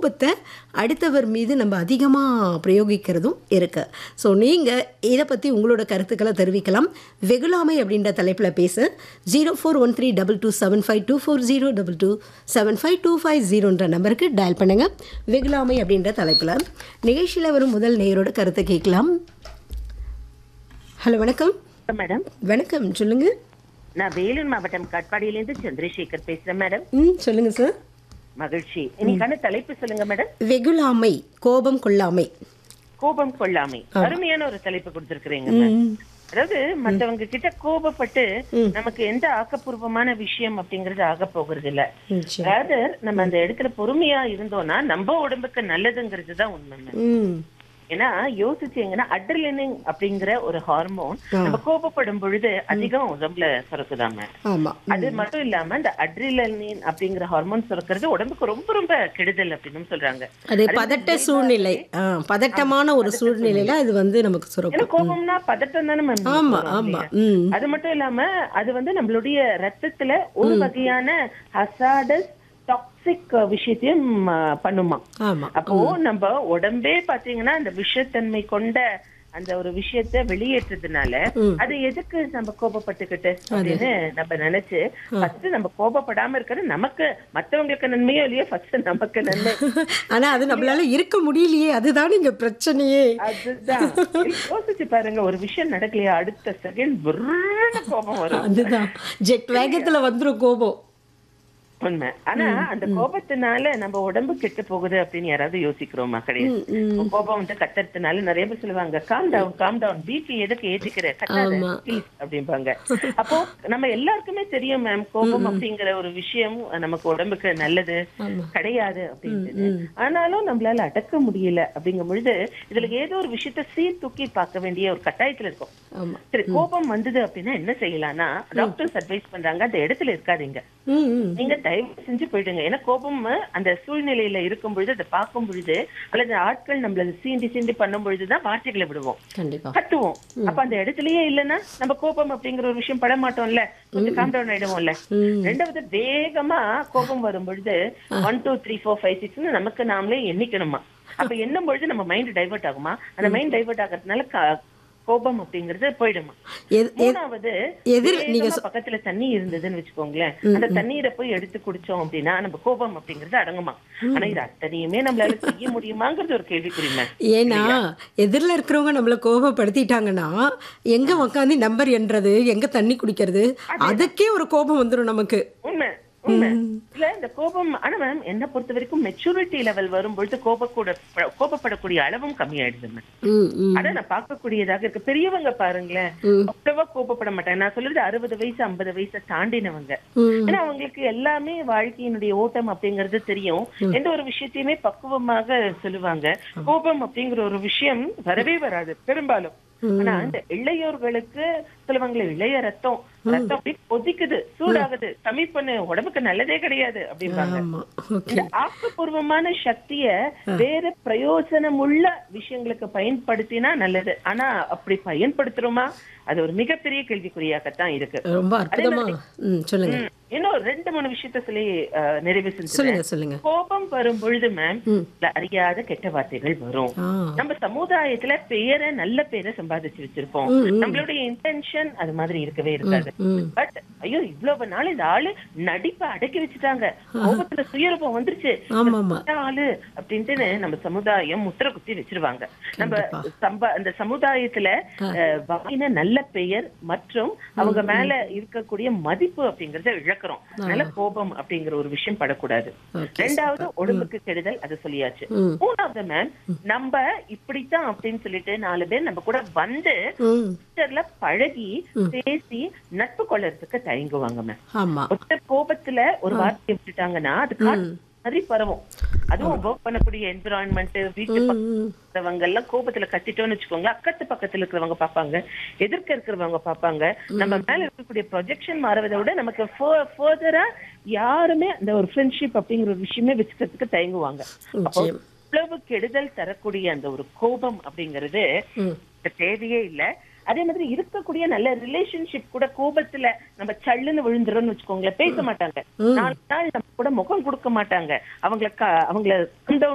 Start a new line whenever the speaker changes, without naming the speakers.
கோபத்தை அடுத்தவர் மீது நம்ம அதிகமாக பிரயோகிக்கிறதும் இருக்கு ஸோ நீங்கள் இதை பற்றி உங்களோட கருத்துக்களை தெரிவிக்கலாம் வெகுளாமை அப்படின்ற தலைப்பில் பேச zero four one three double two seven five two four zero double two seven five two five ஜீரோன்ற நம்பருக்கு டயல் பண்ணுங்கள் வெகுளாமை அப்படின்ற தலைப்பில் நிகழ்ச்சியில் வரும் முதல் நேயரோட கருத்தை கேட்கலாம் ஹலோ வணக்கம்
மேடம்
வணக்கம் சொல்லுங்கள்
நான் வேலூர் மாவட்டம் காட்பாடியிலிருந்து சந்திரசேகர் பேசுறேன் மேடம்
ம் சொல்லுங்கள் சார்
மகிழ்ச்சி இன்னைக்கான தலைப்பு சொல்லுங்க மேடம்
வெகுளாமை கோபம் கொள்ளாமை
கோபம் கொள்ளாமை அருமையான ஒரு தலைப்பு கொடுத்திருக்கிறீங்க மேம். அதாவது மத்தவங்க கிட்ட கோபப்பட்டு நமக்கு எந்த ஆக்கப்பூர்வமான விஷயம் அப்படிங்கறது ஆக போகிறது இல்ல
நிச்சயம்.
அதாவது நம்ம அந்த இடத்துல பொறுமையா இருந்தோம்னா நம்ம உடம்புக்கு நல்லதுங்கிறது தான் உண்மை மேம்.
ம்
ஏன்னா யோசிச்சீங்கன்னா அட்ரிலினிங் அப்படிங்கிற ஒரு ஹார்மோன் நம்ம கோபப்படும் பொழுது அதிகம் உடம்புல சுரக்குதாம
ஆமாம்
அது மட்டும் இல்லாம இந்த அட்ரிலின் அப்படிங்கிற ஹார்மோன் சுரக்கிறது உடம்புக்கு ரொம்ப ரொம்ப கெடுதல் அப்படின்னு சொல்றாங்க
அது பதட்ட சூழ்நிலை ஆ பதட்டமான ஒரு சூழ்நிலையில அது வந்து நமக்கு
ஏன்னா
சுரக்கும்
கோபம்னா பதட்டம் தானே மேம்
ஆமா ஆமா ம்
அது மட்டும் இல்லாம அது வந்து நம்மளுடைய ரத்தத்துல ஒரு வகையான ஹசாடஸ் டாக்ஸிக் விஷயத்தையும் ஆ, பண்ணுமா
ஆமா
அப்போ நம்ம உடம்பே பாத்தீங்கன்னா அந்த விஷத்தன்மை கொண்ட அந்த ஒரு விஷயத்த வெளியேற்றதுனால அது எதுக்கு நம்ம கோபப்பட்டுக்கிட்டு அப்படின்னு நம்ம நினைச்சு ஃபர்ஸ்ட் நம்ம கோபப்படாம இருக்கிறது நமக்கு மத்தவங்களுக்கு நன்மையோ இல்லையோ ஃபர்ஸ்ட் நமக்கு நன்மை
ஆனா அது நம்மளால இருக்க முடியலையே அதுதான் இங்க பிரச்சனையே
அதுதான் யோசிச்சு பாருங்க ஒரு விஷயம் நடக்கலையா அடுத்த செகண்ட் கோபம் வரும்
அதுதான் ஜெட் வேகத்துல வந்துரும் கோபம்
உண்மை ஆனா அந்த கோபத்தினால நம்ம உடம்பு கெட்டு போகுது அப்படின்னு யாராவது யோசிக்கிறோமா கிடையாது கோபம் வந்து கத்துறதுனால நிறைய பேர் சொல்லுவாங்க calm down calm down BP எதுக்கு ஏத்திக்கிற கத்தாத
ஆமா.
please அப்படிம்பாங்க அப்போ நம்ம எல்லாருக்குமே தெரியும் மேம் கோபம் அப்படிங்கிற ஒரு விஷயம் நமக்கு உடம்புக்கு நல்லது
ஆமா.
கிடையாது அப்படின்னு ஆனாலும் நம்மளால அடக்க முடியல அப்படிங்கும் பொழுது இதுல ஏதோ ஒரு விஷயத்த சீர் தூக்கி பார்க்க வேண்டிய ஒரு கட்டாயத்துல இருக்கும்
ஆமா
சரி கோபம் வந்தது அப்படின்னா என்ன செய்யலாம்னா டாக்டர்ஸ் அட்வைஸ் பண்றாங்க அந்த இடத்துல இருக்காதீங்க
ம் ம்
நீங்க தயவு செஞ்சு போயிடுங்க ஏன்னா கோபம் அந்த சூழ்நிலையில இருக்கும் பொழுது அதை பார்க்கும் பொழுது அல்லது ஆட்கள் நம்மள சீண்டி சீண்டி பண்ணும் பொழுதுதான் வார்த்தைகளை விடுவோம்
கண்டிப்பா
கத்துவோம் அப்ப அந்த இடத்துலயே இல்லைன்னா நம்ம கோபம் அப்படிங்கிற ஒரு விஷயம் பட மாட்டோம்ல கொஞ்சம் காம் டவுன் ஆயிடுவோம்ல
ம்
ரெண்டாவது வேகமா கோபம் வரும் பொழுது one two three four five சிக்ஸ்னு நமக்கு நாமளே எண்ணிக்கணுமா அப்ப எண்ணும் பொழுது நம்ம மைண்ட் டைவர்ட் ஆகுமா அந்த மைண்ட் டைவர்ட் ஆகிறதுனால க- கோபம் அப்படிங்கிறது போயிடுமா
எது- எது-
மூணாவது
எதிர் நீங்க
வேகமா பக்கத்துல தண்ணி இருந்ததுன்னு வச்சுக்கோங்களேன் அந்த தண்ணீரை போய் எடுத்து குடிச்சோம் அப்படின்னா நம்ம கோபம் அப்படிங்கிறது அடங்குமா ஆனா இது அத்தனையுமே நம்மளால செய்ய முடியுமாங்கிறது ஒரு கேள்விக்குறிமை
ஏன்னா எதிரில் இருக்கிறவங்க நம்மளை கோபப்படுத்திட்டாங்கன்னா எங்க உக்காந்து நம்பர் என்றது எங்க தண்ணி குடிக்கிறது அதுக்கே ஒரு கோபம் வந்துடும் நமக்கு
உண்மை உண்மை இல்ல இந்த கோபம் ஆனா மேம் என்ன பொறுத்த வரைக்கும் மெச்சூரிட்டி லெவல் வரும்பொழுது கோப கூட கோபப்படக்கூடிய அளவும் கம்மியாயிடுது மேம்
ம் ம்
அதான் நான் பார்க்கக்கூடியதாக இருக்கு பெரியவங்க பாருங்களேன் அவ்வளவா கோபப்பட மாட்டாங்க நான் சொல்றது அறுபது வயசு ஐம்பது வயசை தாண்டினவங்க
ம்
ஏன்னா அவங்களுக்கு எல்லாமே வாழ்க்கையினுடைய ஓட்டம் அப்படிங்கறது தெரியும் எந்த ஒரு விஷயத்தையுமே பக்குவமாக சொல்லுவாங்க கோபம் அப்படிங்கிற ஒரு விஷயம் வரவே வராது பெரும்பாலும் ஆனா இந்த இளையோர்களுக்கு சொல்லுவாங்களே இளைய ரத்தம் ரத்தம் அப்படியே கொதிக்குது சூடாகுது கம்மி பண்ணு உடம்புக்கு நல்லதே கிடையாது அப்படிம்பாங்க
ஆமா ஓகே
இந்த ஆக்கப்பூர்வமான சக்திய வேற பிரயோஜனம் உள்ள விஷயங்களுக்கு பயன்படுத்தினா நல்லது ஆனா அப்படி பயன்படுத்துறோமா அது ஒரு மிகப்பெரிய கேள்விக்குறியாகத்தான் இருக்கு
ரொம்ப அற்புதமா ம் சொல்லுங்க
ம், இன்னும் ரெண்டு மூணு விஷயத்த சொல்லி அஹ், நிறைவு செஞ்சு
சொல்லுங்க சொல்லுங்க
கோபம் வரும் பொழுது மேம் அறியாத கெட்ட வார்த்தைகள் வரும்
ஆ
நம்ம சமுதாயத்துல பேரை நல்ல பேரை சம்பாதிச்சு வச்சிருப்போம் நம்மளுடைய இன்டென்ஷன் அது மாதிரி இருக்கவே இருக்காது
ம்
பட் ஐயோ இவ்வளவு நாள் இந்த ஆளு நடிப்பை அடக்கி வச்சுட்டாங்க கோபத்துல சுயரூபம் வந்துருச்சு
ஆமா ஆமா
இந்த ஆளு அப்படின்ட்டு நம்ம சமுதாயம் முத்திர குத்தி வச்சிருவாங்க நம்ம சம்ப அந்த சமுதாயத்துல அஹ், வாங்கின நல்ல பெயர் மற்றும் அவங்க மேல இருக்கக்கூடிய மதிப்பு அப்படிங்கறத இழக்கிறோம் நல்ல கோபம் அப்படிங்கிற ஒரு விஷயம் படக்கூடாது
ஓகே
ரெண்டாவது உடம்புக்கு கெடுதல் அது சொல்லியாச்சு
ம்.
மூணாவது மேம் நம்ம இப்படித்தான் அப்படின்னு சொல்லிட்டு நாலு பேர் நம்ம கூட வந்து
ம்
ட்விட்டர்ல பழகி பேசி நட்பு கொள்ளறதுக்கு தயங்குவாங்க மேம்
ஆமா
ஒத்த கோபத்துல ஒரு வார்த்தையை விட்டுட்டாங்கன்னா அது காட்டு மாதிரி பரவும் அதுவும் ஒர்க் பண்ணக்கூடிய என்விரான்மெண்ட் வீட்டு
ம்
பக்கத்தவங்க எல்லாம் கோபத்துல கத்திட்டோம்னு வச்சுக்கோங்க அக்கத்து பக்கத்துல இருக்கிறவங்க பாப்பாங்க எதிர்க்க இருக்கிறவங்க பாப்பாங்க நம்ம மேல இருக்கக்கூடிய ப்ரொஜெக்ஷன் மாறுவதை விட நமக்கு ஃபர்தரா யாருமே அந்த ஒரு ஃப்ரெண்ட்ஷிப் அப்படிங்கிற ஒரு விஷயமே வச்சுக்கிறதுக்கு தயங்குவாங்க அப்போ
நிச்சயம்
இவ்வளவு கெடுதல் தரக்கூடிய அந்த ஒரு கோபம் அப்படிங்கிறது
ம்
இதுக்கு தேவையே இல்ல அதே மாதிரி இருக்கக்கூடிய நல்ல ரிலேஷன்ஷிப் கூட கோபத்துல நம்ம சல்லுன்னு விழுந்துறோம்னு வச்சுக்கோங்களேன் பேச மாட்டாங்க நாலு நாள் நம்ம கூட முகம் கொடுக்க மாட்டாங்க அவங்கள க- அவங்கள calm down